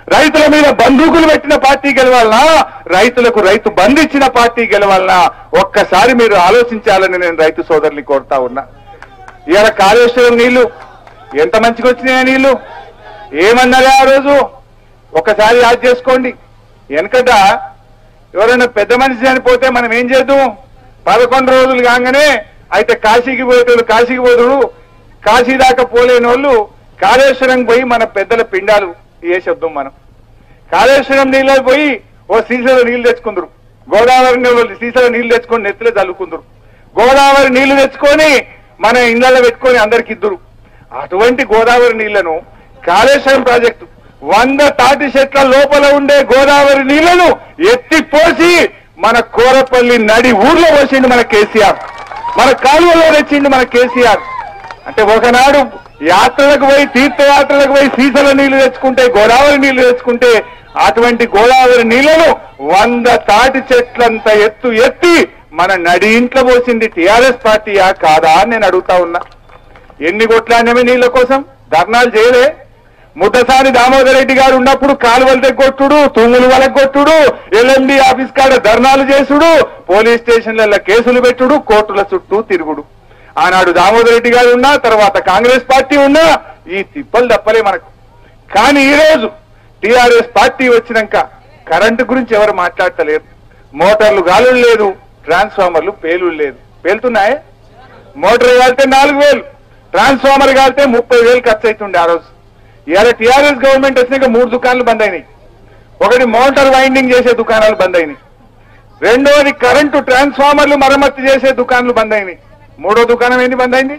రైతుల మీద బందూకులు పెట్టిన పార్టీ గెలవాలనా రైతులకు రైతు బంధు ఇచ్చిన పార్టీ గెలవాలనా ఒక్కసారి మీరు ఆలోచించాలని నేను రైతు సోదరుని కోరుతా ఉన్నా ఇవాళ కాళేశ్వరం నీళ్లు ఎంత మంచిగా వచ్చినాయా నీళ్లు ఏమన్నారా ఆ రోజు ఒకసారి యాద్ చేసుకోండి వెనకట ఎవరైనా పెద్ద మనిషి చనిపోతే మనం ఏం చేద్దాం పదకొండు రోజులు కాగానే అయితే కాశీకి పోయేటోళ్ళు కాశీకి పోదుడు కాశీ దాకా పోలేని వాళ్ళు కాళేశ్వరం పోయి మన పెద్దల పిండాలు వేసేద్దాం మనం కాళేశ్వరం నీళ్ళు పోయి ఓ సీసాలో నీళ్లు తెచ్చుకుందరు గోదావరి నీళ్ళు సీసాలో నీళ్లు తెచ్చుకొని నెత్తిలో చల్లుకుందరు గోదావరి నీళ్లు తెచ్చుకొని మన ఇళ్లలో పెట్టుకొని అందరికి ఇద్దరు అటువంటి గోదావరి నీళ్లను కాళేశ్వరం ప్రాజెక్టు వంద తాటి చెట్ల లోపల ఉండే గోదావరి నీళ్లను ఎత్తి పోసి మన కోరపల్లి నడి ఊర్లో పోసిండు మన కేసీఆర్ మన కాలువలో తెచ్చిండు మన కేసీఆర్ అంటే ఒకనాడు యాత్రలకు పోయి తీర్థయాత్రలకు పోయి సీసల నీళ్లు తెచ్చుకుంటే గోదావరి నీళ్లు తెచ్చుకుంటే అటువంటి గోదావరి నీళ్లను వంద తాటి చెట్లంత ఎత్తు ఎత్తి మన నడి ఇంట్లో పోసింది టీఆర్ఎస్ పార్టీయా కాదా అని నేను అడుగుతా ఉన్నా ఎన్ని కొట్లాడినమే నీళ్ల కోసం ధర్నాలు చేయలే ముద్దసాని దామోదర్ రెడ్డి గారు ఉన్నప్పుడు కాలువలు తెగొట్టుడు తుంగులు వలగొట్టుడు ఎల్ఎండి ఆఫీస్ కాడ ధర్నాలు చేసుడు పోలీస్ స్టేషన్లలో కేసులు పెట్టుడు కోర్టుల చుట్టూ తిరుగుడు ఆనాడు దామోదర్ రెడ్డి గారు ఉన్నా తర్వాత కాంగ్రెస్ పార్టీ ఉన్నా ఈ తిప్పలు తప్పలే మనకు కానీ ఈ రోజు టీఆర్ఎస్ పార్టీ వచ్చినాక కరెంటు గురించి ఎవరు మాట్లాడతలేరు మోటార్లు గాలులు లేదు ట్రాన్స్ఫార్మర్లు పేలులు లేదు పేలుతున్నాయే మోటార్ కాలితే నాలుగు వేలు ట్రాన్స్ఫార్మర్ కాలితే ముప్పై వేలు ఖర్చు అవుతుండే ఆ రోజు ఇవాళ టీఆర్ఎస్ గవర్నమెంట్ వచ్చినాక మూడు దుకాణాలు బంద్ అయినాయి ఒకటి మోటార్ వైండింగ్ చేసే దుకాణాలు బంద్ అయినాయి రెండోది కరెంటు ట్రాన్స్ఫార్మర్లు మరమ్మతు చేసే దుకాణాలు బంద్ అయినాయి మూడో దుకాణం ఏంది బంద్ అయింది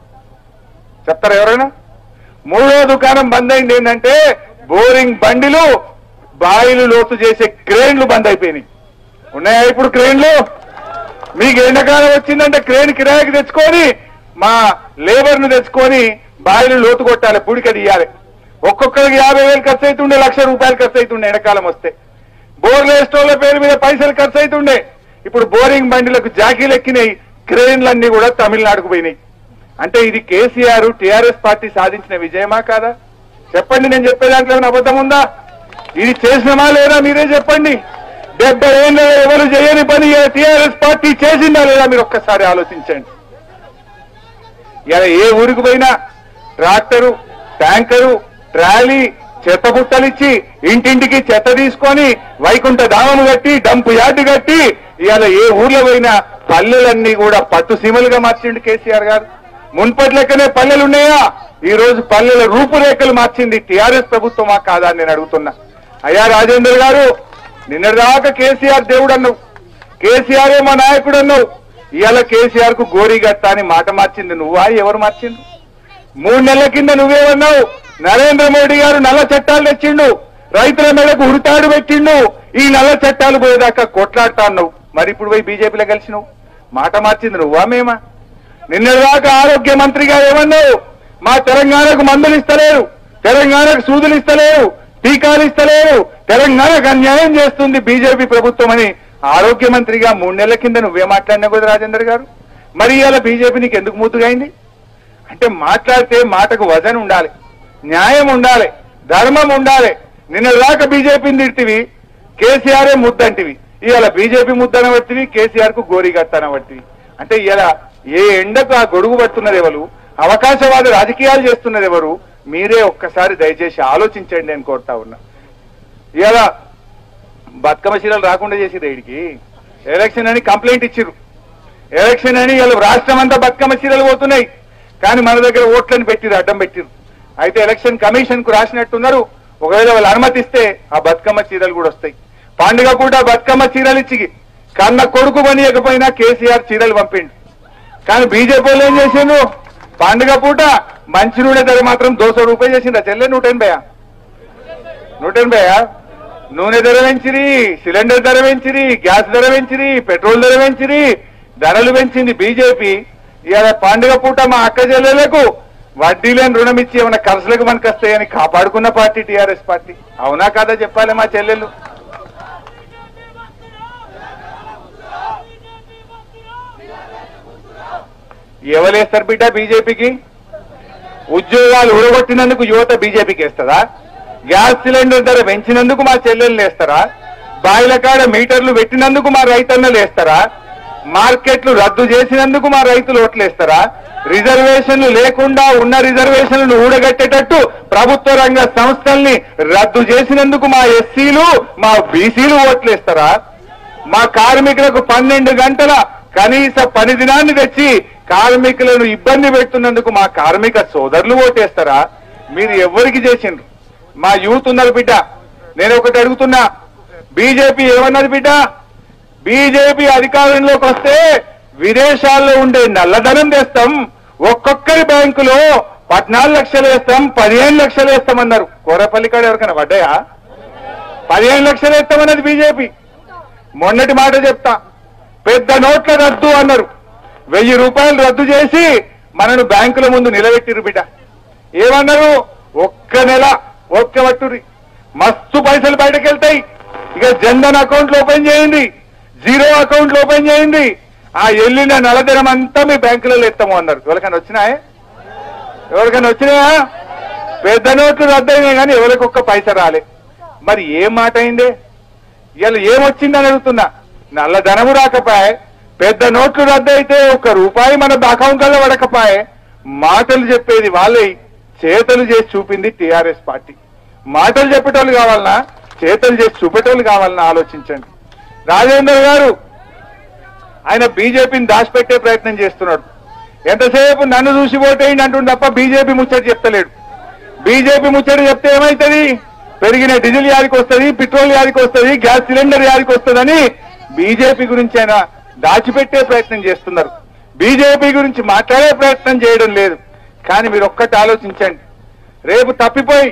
చెప్తారా ఎవరైనా మూడో దుకాణం బంద్ అయింది ఏంటంటే బోరింగ్ బండిలు బాయిలు లోతు చేసే క్రేన్లు బంద్ అయిపోయినాయి ఉన్నాయా ఇప్పుడు క్రేన్లు మీకు ఎండాకాలం వచ్చిందంటే క్రేన్ కిరాయికి తెచ్చుకొని మా లేబర్ ను తెచ్చుకొని బాయిలు లోతు కొట్టాలి పుడిక తీయాలి ఒక్కొక్కరికి యాభై వేలు ఖర్చు అవుతుండే లక్ష రూపాయలు ఖర్చు అవుతుండే ఎండాకాలం వస్తే బోర్లు వేస్టోళ్ళ పేరు మీద పైసలు ఖర్చు అవుతుండే ఇప్పుడు బోరింగ్ బండిలకు జాకీలు ఎక్కినాయి క్రేన్లన్నీ కూడా తమిళనాడుకు పోయినాయి అంటే ఇది కేసీఆర్ టీఆర్ఎస్ పార్టీ సాధించిన విజయమా కాదా చెప్పండి నేను చెప్పే దాంట్లో ఏమైనా అబద్ధం ఉందా ఇది చేసినమా లేదా మీరే చెప్పండి డెబ్బై ఏళ్ళ ఎవరు చేయని పని టీఆర్ఎస్ పార్టీ చేసిందా లేదా మీరు ఒక్కసారి ఆలోచించండి ఇలా ఏ ఊరికి పోయినా ట్రాక్టరు ట్యాంకరు ట్రాలీ చెత్త బుట్టలిచ్చి ఇంటింటికి చెత్త తీసుకొని వైకుంఠ ధామము కట్టి డంపు యార్డు కట్టి ఇవాళ ఏ ఊర్లో పోయినా పల్లెలన్నీ కూడా పట్టు సీమలుగా మార్చిండు కేసీఆర్ గారు మున్పటి లెక్కనే పల్లెలు ఉన్నాయా ఈ రోజు పల్లెల రూపురేఖలు మార్చింది టీఆర్ఎస్ ప్రభుత్వమా కాదా అని నేను అడుగుతున్నా అయ్యా రాజేందర్ గారు నిన్నటిదాకా కేసీఆర్ దేవుడు అన్నావు కేసీఆర్ మా నాయకుడు అన్నావు ఇవాళ కేసీఆర్ కు గోరీగట్ట అని మాట మార్చింది నువ్వా ఎవరు మార్చిండు మూడు నెలల కింద నువ్వేమన్నావు నరేంద్ర మోడీ గారు నల్ల చట్టాలు తెచ్చిండు రైతుల మెడకు ఉరితాడు పెట్టిండు ఈ నల్ల చట్టాలు పోయేదాకా కొట్లాడుతా అన్నావు మరి ఇప్పుడు పోయి బీజేపీలో కలిసినావు మాట మార్చింది నువ్వా మేమా నిన్నటిదాకా ఆరోగ్య మంత్రిగా ఏమన్నావు మా తెలంగాణకు మందులు ఇస్తలేరు తెలంగాణకు సూదులు ఇస్తలేరు టీకాలు ఇస్తలేరు తెలంగాణకు అన్యాయం చేస్తుంది బీజేపీ ప్రభుత్వం అని ఆరోగ్య మంత్రిగా మూడు నెలల కింద నువ్వే మాట్లాడినా కదా రాజేందర్ గారు మరి ఇవాళ బీజేపీ నీకు ఎందుకు ముద్దుగైంది అంటే మాట్లాడితే మాటకు వజన్ ఉండాలి న్యాయం ఉండాలి ధర్మం ఉండాలి నిన్న దాకా బీజేపీని తిడితివి కేసీఆర్ ముద్దంటివి ఇవాళ బీజేపీ ముద్దనబట్టివి కేసీఆర్ కు గోరిగట్టనబట్టివి అంటే ఇలా ఏ ఎండకు ఆ గొడుగు పడుతున్నది ఎవరు అవకాశవాద రాజకీయాలు చేస్తున్నది ఎవరు మీరే ఒక్కసారి దయచేసి ఆలోచించండి అని కోరుతా ఉన్నా ఇలా బతుకమ్మ చీరలు రాకుండా చేసి రేడికి ఎలక్షన్ అని కంప్లైంట్ ఇచ్చిర్రు ఎలక్షన్ అని వీళ్ళు రాష్ట్రం అంతా బతుకమ్మ చీరలు పోతున్నాయి కానీ మన దగ్గర ఓట్లను పెట్టిరు అడ్డం పెట్టిరు అయితే ఎలక్షన్ కమిషన్ కు రాసినట్టున్నారు ఒకవేళ వాళ్ళు అనుమతిస్తే ఆ బతుకమ్మ చీరలు కూడా వస్తాయి పండుగ పూట బతుకమ్మ చీరలు ఇచ్చి కన్న కొడుకు పనియకపోయినా కేసీఆర్ చీరలు పంపిండు కానీ బీజేపీ వాళ్ళు ఏం చేసిండ్రు పండుగ పూట మంచి నూనె ధర మాత్రం దోస రూపాయలు చేసిండ్రు చెల్లె నూట ఎనభైయా నూట ఎనభైయా నూనె ధర పెంచిరి సిలిండర్ ధర పెంచిరి గ్యాస్ ధర పెంచిరి పెట్రోల్ ధర పెంచిరి ధరలు పెంచింది బీజేపీ ఇవాళ పండుగ పూట మా అక్క చెల్లెలకు వడ్డీ లేని రుణం ఇచ్చి ఏమైనా ఖర్చులకు మనకు వస్తాయని కాపాడుకున్న పార్టీ టీఆర్ఎస్ పార్టీ అవునా కాదా చెప్పాలి మా చెల్లెలు ఎవరేస్తారు బిడ్డ బీజేపీకి ఉద్యోగాలు ఊడగొట్టినందుకు యువత బీజేపీకి వేస్తుందా గ్యాస్ సిలిండర్ ధర పెంచినందుకు మా చెల్లెళ్ళు వేస్తారా బాయిల కాడ మీటర్లు పెట్టినందుకు మా రైతన్నలు వేస్తారా మార్కెట్లు రద్దు చేసినందుకు మా రైతులు ఓట్లేస్తారా రిజర్వేషన్లు లేకుండా ఉన్న రిజర్వేషన్లను ఊడగట్టేటట్టు ప్రభుత్వ రంగ సంస్థల్ని రద్దు చేసినందుకు మా ఎస్సీలు మా బీసీలు ఓట్లేస్తారా మా కార్మికులకు పన్నెండు గంటల కనీస పని దినాన్ని తెచ్చి కార్మికులను ఇబ్బంది పెడుతున్నందుకు మా కార్మిక సోదరులు ఓటేస్తారా మీరు ఎవరికి చేసిండ్రు మా యూత్ ఉన్నారు బిడ్డ నేను ఒకటి అడుగుతున్నా బీజేపీ ఏమన్నది బిడ్డ బీజేపీ అధికారంలోకి వస్తే విదేశాల్లో ఉండే నల్లధనం తెస్తాం ఒక్కొక్కరి బ్యాంకులో పద్నాలుగు లక్షలు వేస్తాం పదిహేను లక్షలు వేస్తామన్నారు కోరపల్లి కాడ ఎవరికైనా పడ్డాయా పదిహేను లక్షలు వేస్తామన్నది బీజేపీ మొన్నటి మాట చెప్తా పెద్ద నోట్ల రద్దు అన్నారు వెయ్యి రూపాయలు రద్దు చేసి మనను బ్యాంకుల ముందు నిలబెట్టిరు బిడ్డ ఏమన్నారు ఒక్క నెల ఒక్క వట్టురి మస్తు పైసలు బయటకు వెళ్తాయి ఇక జన్ధన్ అకౌంట్లు ఓపెన్ చేయండి జీరో అకౌంట్లు ఓపెన్ చేయండి ఆ ఎల్లిన నలదినం అంతా మీ బ్యాంకులలో ఎత్తాము అన్నారు ఎవరికైనా వచ్చినాయే ఎవరికైనా వచ్చినాయా పెద్ద నోట్లు రద్దయినాయి కానీ ఎవరికి ఒక్క పైస రాలే మరి ఏం మాట అయిందే ఇవాళ ఏమొచ్చిందని అడుగుతున్నా నల్లధనము రాకపాయే పెద్ద నోట్లు రద్దు అయితే ఒక రూపాయి మన అకౌంట్లలో పడకపాయే మాటలు చెప్పేది వాళ్ళే చేతలు చేసి చూపింది టిఆర్ఎస్ పార్టీ మాటలు చెప్పేటోళ్ళు కావాలన్నా చేతలు చేసి చూపేటోళ్ళు కావాలన్నా ఆలోచించండి రాజేందర్ గారు ఆయన బీజేపీని దాచిపెట్టే ప్రయత్నం చేస్తున్నాడు ఎంతసేపు నన్ను చూసి ఓటేయండి అంటుండు తప్ప బీజేపీ ముచ్చట చెప్తలేడు బీజేపీ ముచ్చట చెప్తే ఏమైతుంది పెరిగిన డీజిల్ యాదికి వస్తుంది పెట్రోల్ యాదికి వస్తుంది గ్యాస్ సిలిండర్ యాదికి వస్తుందని బీజేపీ గురించి ఆయన దాచిపెట్టే ప్రయత్నం చేస్తున్నారు బీజేపీ గురించి మాట్లాడే ప్రయత్నం చేయడం లేదు కానీ మీరు ఒక్కటి ఆలోచించండి రేపు తప్పిపోయి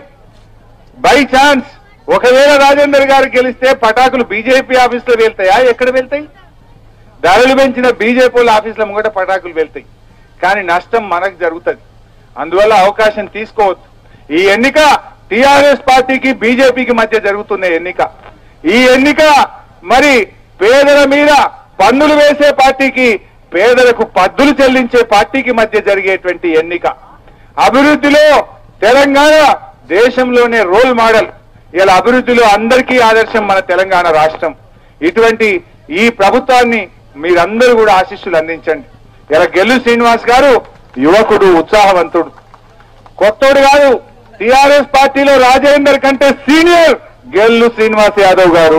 బై ఛాన్స్ ఒకవేళ రాజేందర్ గారు గెలిస్తే పటాకులు బీజేపీ ఆఫీస్ లో వెళ్తాయా ఎక్కడ వెళ్తాయి ధరలు పెంచిన బీజేపీ వాళ్ళ ఆఫీసుల ముంగట పటాకులు వెళ్తాయి కానీ నష్టం మనకు జరుగుతుంది అందువల్ల అవకాశం తీసుకోవద్దు ఈ ఎన్నిక టిఆర్ఎస్ పార్టీకి బీజేపీకి మధ్య జరుగుతున్న ఎన్నిక ఈ ఎన్నిక మరి పేదల మీద పన్నులు వేసే పార్టీకి పేదలకు పద్దులు చెల్లించే పార్టీకి మధ్య జరిగేటువంటి ఎన్నిక అభివృద్ధిలో తెలంగాణ దేశంలోనే రోల్ మోడల్ ఇలా అభివృద్ధిలో అందరికీ ఆదర్శం మన తెలంగాణ రాష్ట్రం ఇటువంటి ఈ ప్రభుత్వాన్ని మీరందరూ కూడా ఆశీస్సులు అందించండి ఇలా గెల్లు శ్రీనివాస్ గారు యువకుడు ఉత్సాహవంతుడు కొత్తోడు కాదు టిఆర్ఎస్ పార్టీలో రాజేందర్ కంటే సీనియర్ గెల్లు శ్రీనివాస్ యాదవ్ గారు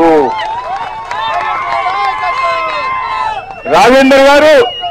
రాజేందర్ గారు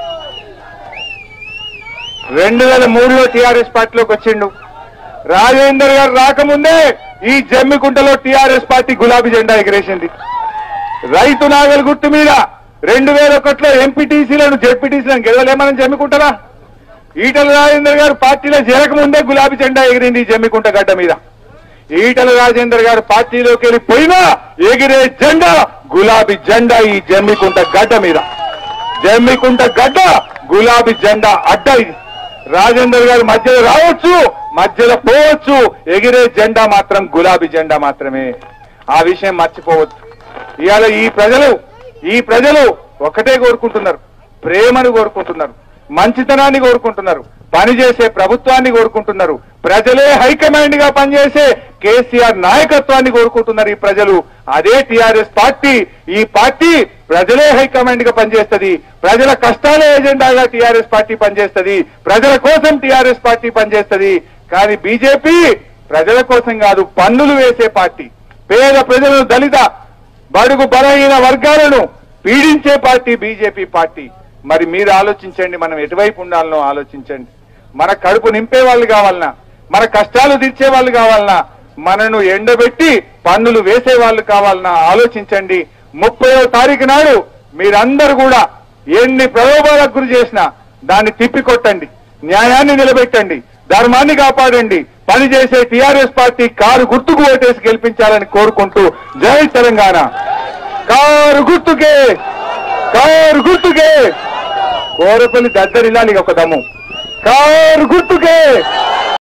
రెండు వేల మూడులో టిఆర్ఎస్ పార్టీలోకి వచ్చిండు రాజేందర్ గారు రాకముందే ఈ జమ్మికుంటలో టిఆర్ఎస్ పార్టీ గులాబీ జెండా ఎగిరేసింది రైతు నాగల్ గుర్తు మీద రెండు వేల ఒకటిలో ఎంపీటీసీలను జెడ్పీటీసీలను గెలవలేమని జమ్మికుంటారా ఈటల రాజేందర్ గారు పార్టీలో చేరకముందే గులాబీ జెండా ఎగిరింది ఈ జమ్మికుంట గడ్డ మీద ఈటల రాజేందర్ గారు పార్టీలోకి వెళ్ళి పోయినా ఎగిరే జెండా గులాబీ జెండా ఈ జమ్మికుంట గడ్డ మీద జమ్మికుంట గడ్డ గులాబీ జెండా అడ్డ ఇది రాజేందర్ గారు మధ్యలో రావచ్చు మధ్యలో పోవచ్చు ఎగిరే జెండా మాత్రం గులాబీ జెండా మాత్రమే ఆ విషయం మర్చిపోవద్దు ఇవాళ ఈ ప్రజలు ఈ ప్రజలు ఒకటే కోరుకుంటున్నారు ప్రేమను కోరుకుంటున్నారు మంచితనాన్ని కోరుకుంటున్నారు పనిచేసే ప్రభుత్వాన్ని కోరుకుంటున్నారు ప్రజలే హైకమాండ్ గా పనిచేసే కేసీఆర్ నాయకత్వాన్ని కోరుకుంటున్నారు ఈ ప్రజలు అదే టిఆర్ఎస్ పార్టీ ఈ పార్టీ ప్రజలే హైకమాండ్ గా పనిచేస్తుంది ప్రజల కష్టాలే ఎజెండాగా టిఆర్ఎస్ పార్టీ పనిచేస్తుంది ప్రజల కోసం టిఆర్ఎస్ పార్టీ పనిచేస్తుంది కానీ బీజేపీ ప్రజల కోసం కాదు పన్నులు వేసే పార్టీ పేద ప్రజలను దళిత బడుగు బలహీన వర్గాలను పీడించే పార్టీ బీజేపీ పార్టీ మరి మీరు ఆలోచించండి మనం ఎటువైపు ఉండాలనో ఆలోచించండి మన కడుపు నింపే వాళ్ళు కావాలన్నా మన కష్టాలు తీర్చే వాళ్ళు కావాలన్నా మనను ఎండబెట్టి పన్నులు వేసే వాళ్ళు కావాలన్నా ఆలోచించండి ముప్పయో తారీఖు నాడు మీరందరూ కూడా ఎన్ని ప్రలోభాలకు గురి చేసినా దాన్ని తిప్పికొట్టండి న్యాయాన్ని నిలబెట్టండి ధర్మాన్ని కాపాడండి పనిచేసే టిఆర్ఎస్ పార్టీ కారు గుర్తుకు ఓటేసి గెలిపించాలని కోరుకుంటూ జై తెలంగాణ కారు గుర్తుకే కారు గుర్తుకే కోరపల్లి దద్దరిల్లాలి ఒక దమ్ము కారు గుర్తుకే